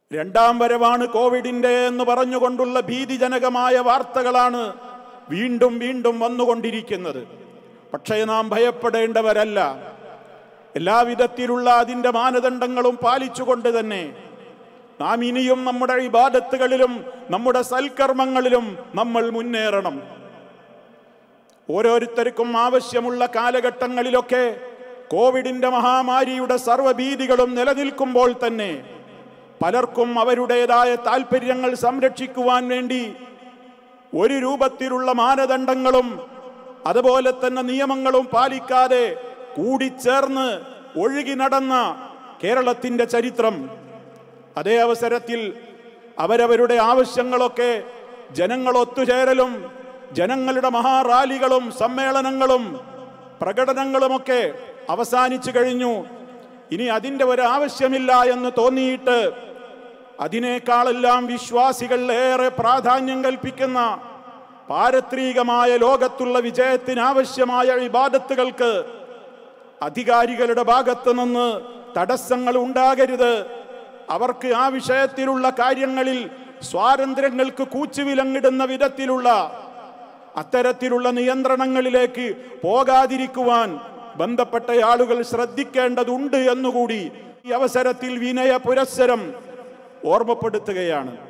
രണ്ടാം വരവാണ് കോവിഡിന്റെ എന്ന് പറഞ്ഞുകൊണ്ടുള്ള ഭീതിജനകമായ വാർത്തകളാണ് വീണ്ടും വീണ്ടും വന്നുകൊണ്ടിരിക്കുന്നത് പക്ഷേ നാം ഭയപ്പെടേണ്ടവരല്ല എല്ലാവിധത്തിലുള്ള അതിൻ്റെ മാനദണ്ഡങ്ങളും പാലിച്ചുകൊണ്ട് തന്നെ നാം ഇനിയും നമ്മുടെ ഇബാദത്തുകളിലും നമ്മുടെ സൽക്കർമ്മങ്ങളിലും നമ്മൾ മുന്നേറണം ഓരോരുത്തർക്കും ആവശ്യമുള്ള കാലഘട്ടങ്ങളിലൊക്കെ കോവിഡിന്റെ മഹാമാരിയുടെ സർവ്വഭീതികളും നിലനിൽക്കുമ്പോൾ തന്നെ പലർക്കും അവരുടേതായ താല്പര്യങ്ങൾ സംരക്ഷിക്കുവാൻ വേണ്ടി ഒരു രൂപത്തിലുള്ള മാനദണ്ഡങ്ങളും അതുപോലെ തന്നെ നിയമങ്ങളും പാലിക്കാതെ കൂടിച്ചേർന്ന് ഒഴുകി നടന്ന കേരളത്തിന്റെ ചരിത്രം അതേ അവസരത്തിൽ അവരവരുടെ ആവശ്യങ്ങളൊക്കെ ജനങ്ങൾ ഒത്തുചേരലും ജനങ്ങളുടെ മഹാറാലികളും സമ്മേളനങ്ങളും പ്രകടനങ്ങളുമൊക്കെ അവസാനിച്ചു കഴിഞ്ഞു ഇനി അതിൻ്റെ ഒരു ആവശ്യമില്ല എന്ന് തോന്നിയിട്ട് അതിനേക്കാളെല്ലാം വിശ്വാസികൾ ഏറെ പ്രാധാന്യം കൽപ്പിക്കുന്ന പാരത്രികമായ ലോകത്തുള്ള വിജയത്തിനാവശ്യമായ ഇബാദത്തുകൾക്ക് അധികാരികളുടെ ഭാഗത്ത് നിന്ന് തടസ്സങ്ങൾ ഉണ്ടാകരുത് അവർക്ക് ആ വിഷയത്തിലുള്ള കാര്യങ്ങളിൽ സ്വാതന്ത്ര്യങ്ങൾക്ക് കൂച്ചുവിലങ്ങിടുന്ന വിധത്തിലുള്ള അത്തരത്തിലുള്ള നിയന്ത്രണങ്ങളിലേക്ക് പോകാതിരിക്കുവാൻ ബന്ധപ്പെട്ട ആളുകൾ ശ്രദ്ധിക്കേണ്ടതുണ്ട് എന്നുകൂടി ഈ അവസരത്തിൽ വിനയ പുരസ്സരം ഓർമ്മപ്പെടുത്തുകയാണ്